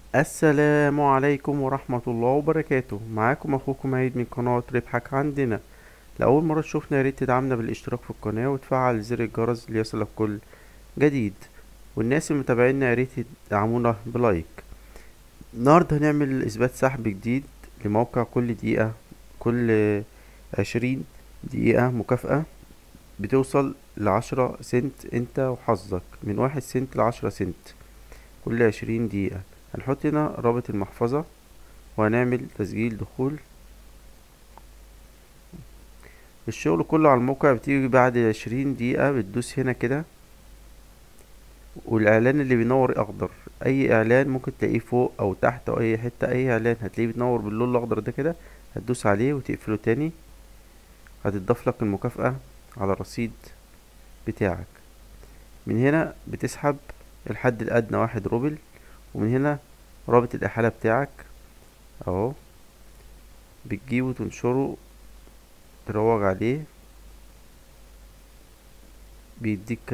السلام عليكم ورحمة الله وبركاته معاكم اخوكم عيد من قناة ربحك عندنا لأول مرة تشوفنا ياريت تدعمنا بالاشتراك في القناة وتفعل زر الجرس ليصلك كل جديد والناس اللي متابعينا ياريت يدعمونا بلايك النهاردة هنعمل اثبات سحب جديد لموقع كل دقيقة كل عشرين دقيقة مكافأة بتوصل لعشرة سنت انت وحظك من واحد سنت لعشرة سنت كل عشرين دقيقة هنحط هنا رابط المحفظة وهنعمل تسجيل دخول الشغل كله على الموقع بتيجي بعد عشرين دقيقة بتدوس هنا كده والاعلان اللي بينور اخضر اي اعلان ممكن تلاقيه فوق او تحت او اي حتة اي اعلان هتلاقيه بينور باللون الاخضر ده كده هتدوس عليه وتقفله تاني هتضاف لك المكافأة على الرصيد بتاعك من هنا بتسحب الحد الادنى واحد روبل ومن هنا رابط الإحالة بتاعك اهو بتجيبه وتنشره تروج عليه بيديك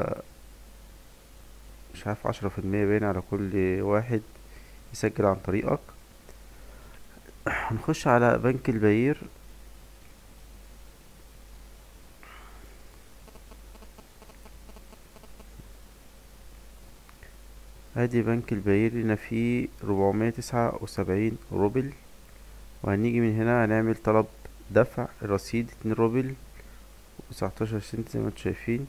مش عارف عشرة في المية باين على كل واحد يسجل عن طريقك هنخش على بنك البعير ادي بنك البعير هنا فيه ربعمية تسعة وسبعين روبل وهنيجي من هنا هنعمل طلب دفع الرصيد اتنين روبل وتسعتاشر سنت زي ما انتوا شايفين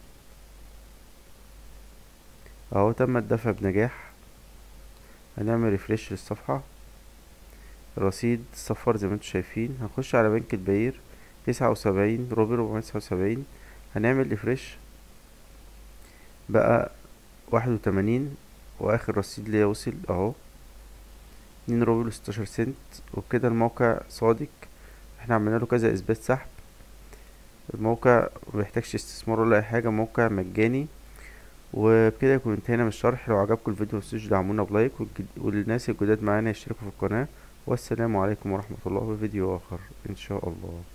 اهو تم الدفع بنجاح هنعمل ريفريش للصفحة الرصيد صفر زي ما انتوا شايفين هنخش على بنك البعير تسعة وسبعين روبل ربعمية تسعة وسبعين هنعمل ريفريش بقى واحد وتمانين واخر رصيد ليا وصل اهو اتنين روبل وستاشر سنت وبكده الموقع صادق احنا عملنا له كذا اثبات سحب الموقع مبيحتاجش استثمار ولا اي حاجه موقع مجاني وبكده يكون انتهينا من الشرح لو عجبكم الفيديو متنسوش تدعمونا بلايك والناس الجداد معانا يشتركوا في القناه والسلام عليكم ورحمه الله وفيديو اخر ان شاء الله